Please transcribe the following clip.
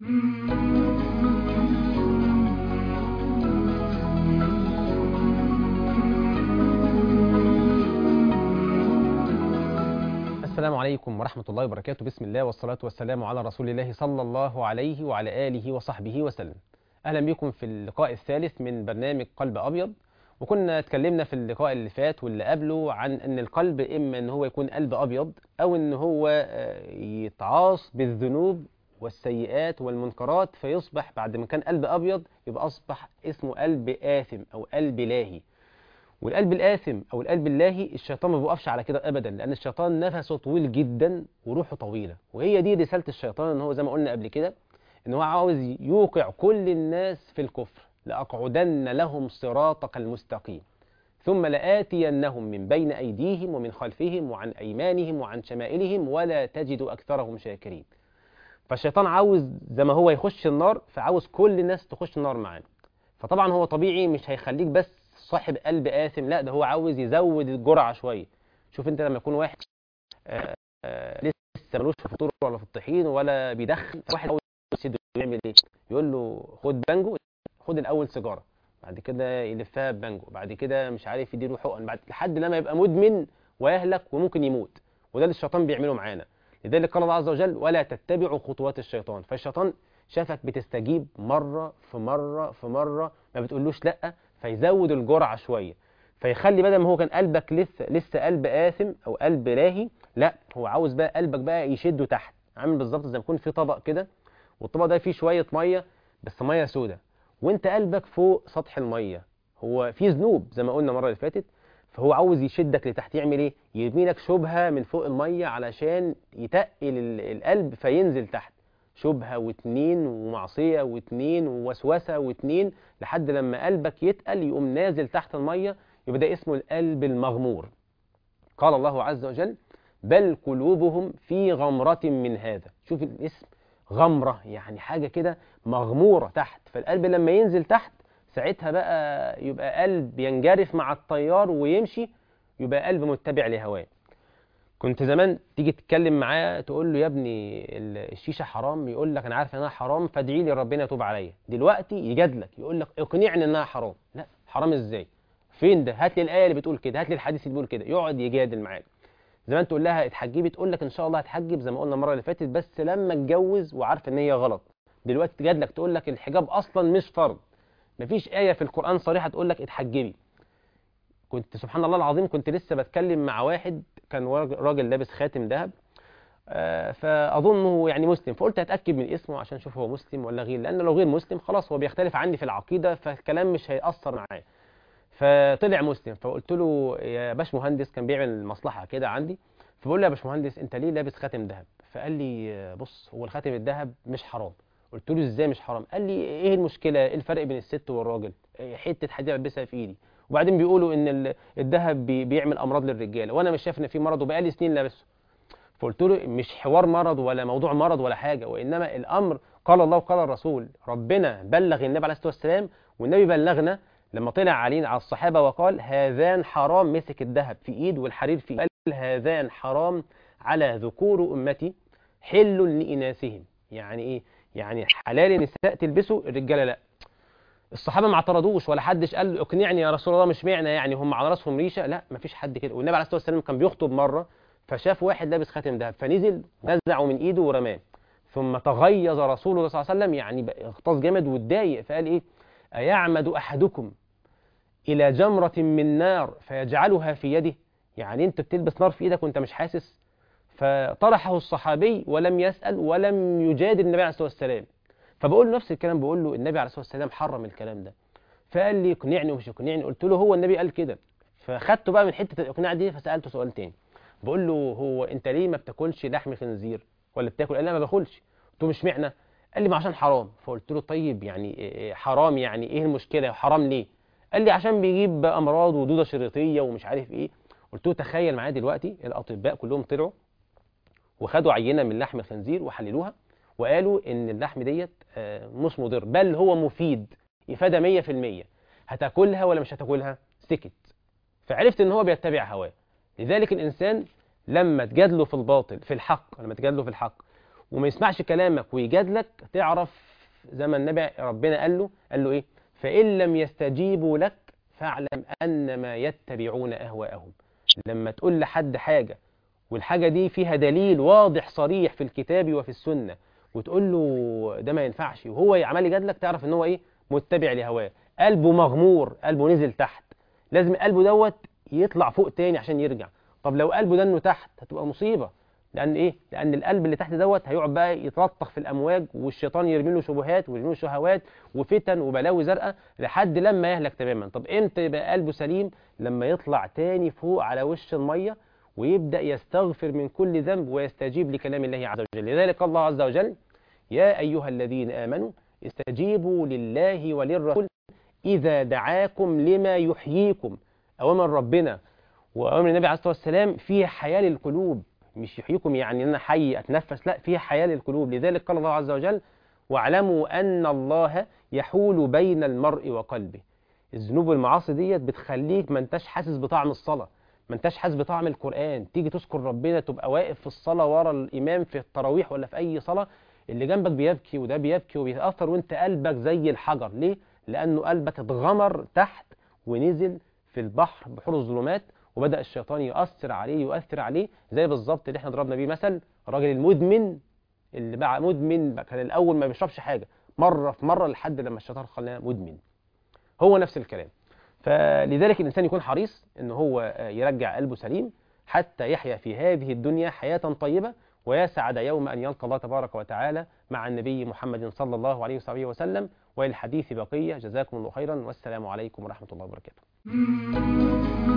السلام عليكم ورحمة الله وبركاته بسم الله والصلاة والسلام على رسول الله صلى الله عليه وعلى آله وصحبه وسلم أهلا بكم في اللقاء الثالث من برنامج قلب أبيض وكنا اتكلمنا في اللقاء اللي فات واللي قبله عن أن القلب إما أن هو يكون قلب أبيض أو أن هو يتعاص بالذنوب والسيئات والمنكرات فيصبح بعد ما كان قلب أبيض يبقى أصبح اسمه قلب آثم أو قلب لاهي والقلب الآثم أو القلب اللاهي الشيطان ما بيوقفش على كده أبدا لأن الشيطان نفسه طويل جدا وروحه طويلة وهي دي رسالة الشيطان إن هو زي ما قلنا قبل كده إن هو عاوز يوقع كل الناس في الكفر لأقعدن لهم صراطك المستقيم ثم لآتينهم من بين أيديهم ومن خلفهم وعن أيمانهم وعن شمائلهم ولا تجد أكثرهم شاكرين فالشيطان عاوز زي ما هو يخش النار فعاوز كل الناس تخش النار معاه فطبعا هو طبيعي مش هيخليك بس صاحب قلب آثم لا ده هو عاوز يزود الجرعة شوية شوف انت لما يكون واحد آآ آآ لسه ملوش في الفطور ولا في الطحين ولا بيدخن واحد عاوز يسده يعمل ايه يقول له خد بانجو خد الاول سيجاره بعد كده يلفها ببانجو بعد كده مش عارف يديله حقن بعد لحد لما يبقى مدمن ويهلك وممكن يموت وده اللي الشيطان بيعمله معانا لذلك قال الله عز وجل ولا تتبعوا خطوات الشيطان فالشيطان شافك بتستجيب مرة في مرة في مرة ما بتقولوش لأ فيزود الجرعة شوية فيخلي بدل ما هو كان قلبك لسه لسه قلب آثم أو قلب لاهي لا هو عاوز بقى قلبك بقى يشده تحت عامل بالظبط زي ما يكون في طبق كده والطبق ده فيه شوية مية بس مية سودة وانت قلبك فوق سطح المية هو في ذنوب زي ما قلنا المرة اللي فاتت فهو عاوز يشدك لتحت يعمل ايه يرمي لك شبهة من فوق المية علشان يتقل القلب فينزل تحت شبهة واتنين ومعصية واتنين ووسوسة واتنين لحد لما قلبك يتقل يقوم نازل تحت المية يبقى ده اسمه القلب المغمور قال الله عز وجل بل قلوبهم في غمرة من هذا شوف الاسم غمرة يعني حاجة كده مغمورة تحت فالقلب لما ينزل تحت ساعتها بقى يبقى قلب ينجرف مع التيار ويمشي يبقى قلب متبع لهواه كنت زمان تيجي تتكلم معاه تقول له يا ابني الشيشه حرام يقول لك انا عارف انها حرام فادعي لي ربنا يتوب عليا دلوقتي يجادلك يقول لك اقنعني انها حرام لا حرام ازاي فين ده هات لي الايه اللي بتقول كده هات لي الحديث اللي بيقول كده يقعد يجادل معاك زمان تقول لها اتحجبي تقول لك ان شاء الله هتحجب زي ما قلنا المره اللي فاتت بس لما اتجوز وعارف ان هي غلط دلوقتي تجادلك تقول لك الحجاب اصلا مش فرض مفيش ايه في القران صريحه تقول لك اتحجبي كنت سبحان الله العظيم كنت لسه بتكلم مع واحد كان راجل لابس خاتم ذهب آه فاظنه يعني مسلم فقلت اتاكد من اسمه عشان اشوف هو مسلم ولا غير لان لو غير مسلم خلاص هو بيختلف عني في العقيده فالكلام مش هياثر معاه فطلع مسلم فقلت له يا باش مهندس كان بيعمل مصلحه كده عندي فبقول له يا باش مهندس انت ليه لابس خاتم ذهب فقال لي بص هو الخاتم الذهب مش حرام قلت له ازاي مش حرام قال لي ايه المشكله ايه الفرق بين الست والراجل حته حديد البسها في ايدي وبعدين بيقولوا ان الذهب بيعمل امراض للرجاله وانا مش شايف ان في مرض وبقالي سنين لابسه فقلت له مش حوار مرض ولا موضوع مرض ولا حاجه وانما الامر قال الله وقال الرسول ربنا بلغ النبي عليه الصلاه والسلام والنبي بلغنا لما طلع علينا على الصحابه وقال هذان حرام مسك الذهب في ايد والحرير في ايد قال هذان حرام على ذكور امتي حل لاناثهم يعني ايه يعني حلال النساء تلبسه الرجاله لا الصحابه ما اعترضوش ولا حدش قال اقنعني يا رسول الله مش معنى يعني هم على راسهم ريشه لا ما فيش حد كده والنبي عليه الصلاه والسلام كان بيخطب مره فشاف واحد لابس خاتم ذهب فنزل نزعه من ايده ورماه ثم تغيظ رسول الله صلى الله عليه وسلم يعني اغتاظ جامد واتضايق فقال ايه ايعمد احدكم الى جمره من نار فيجعلها في يده يعني انت بتلبس نار في ايدك وانت مش حاسس فطرحه الصحابي ولم يسال ولم يجادل النبي عليه الصلاه والسلام فبقول له نفس الكلام بقول له النبي عليه الصلاه والسلام حرم الكلام ده فقال لي اقنعني ومش اقنعني قلت له هو النبي قال كده فخدته بقى من حته الاقناع دي فسالته سؤال تاني بقول له هو انت ليه ما بتاكلش لحم خنزير ولا بتاكل قال لا ما باكلش قلت له مش معنى قال لي ما عشان حرام فقلت له طيب يعني حرام يعني ايه المشكله حرام ليه قال لي عشان بيجيب امراض ودوده شريطيه ومش عارف ايه قلت له تخيل معايا دلوقتي الاطباء كلهم طلعوا وخدوا عينه من لحم الخنزير وحللوها وقالوا ان اللحم ديت مش مضر بل هو مفيد افاده 100% هتاكلها ولا مش هتاكلها سكت فعرفت ان هو بيتبع هواه لذلك الانسان لما تجادله في الباطل في الحق لما تجادله في الحق وما يسمعش كلامك ويجادلك تعرف زي ما النبي ربنا قال له قال له ايه فان لم يستجيبوا لك فاعلم انما يتبعون اهواءهم لما تقول لحد حاجه والحاجه دي فيها دليل واضح صريح في الكتاب وفي السنه وتقول له ده ما ينفعش وهو عمال يجادلك تعرف ان هو ايه متبع لهواه قلبه مغمور قلبه نزل تحت لازم قلبه دوت يطلع فوق تاني عشان يرجع طب لو قلبه ده انه تحت هتبقى مصيبه لان ايه لان القلب اللي تحت دوت هيقعد بقى يتلطخ في الامواج والشيطان يرمي له شبهات ويرمي له شهوات وفتن وبلاوي زرقاء لحد لما يهلك تماما طب امتى يبقى قلبه سليم لما يطلع تاني فوق على وش الميه ويبدا يستغفر من كل ذنب ويستجيب لكلام الله عز وجل لذلك قال الله عز وجل يا ايها الذين امنوا استجيبوا لله وللرسول اذا دعاكم لما يحييكم اوامر ربنا واوامر النبي عليه الصلاه والسلام فيها حياه للقلوب مش يحييكم يعني ان انا حي اتنفس لا فيها حياه للقلوب لذلك قال الله عز وجل واعلموا ان الله يحول بين المرء وقلبه الذنوب والمعاصي ديت بتخليك ما انتش حاسس بطعم الصلاه ما انتش حاسس بطعم القران تيجي تذكر ربنا تبقى واقف في الصلاه ورا الامام في التراويح ولا في اي صلاه اللي جنبك بيبكي وده بيبكي وبيتاثر وانت قلبك زي الحجر ليه لانه قلبك اتغمر تحت ونزل في البحر بحور الظلمات وبدا الشيطان يؤثر عليه يؤثر عليه زي بالظبط اللي احنا ضربنا بيه مثل الراجل المدمن اللي بقى مدمن بقى كان الاول ما بيشربش حاجه مره في مره لحد لما الشيطان خلاه مدمن هو نفس الكلام فلذلك الانسان يكون حريص ان هو يرجع قلبه سليم حتى يحيا في هذه الدنيا حياه طيبه ويسعد يوم ان يلقى الله تبارك وتعالى مع النبي محمد صلى الله عليه وصحبه وسلم وللحديث بقيه جزاكم الله خيرا والسلام عليكم ورحمه الله وبركاته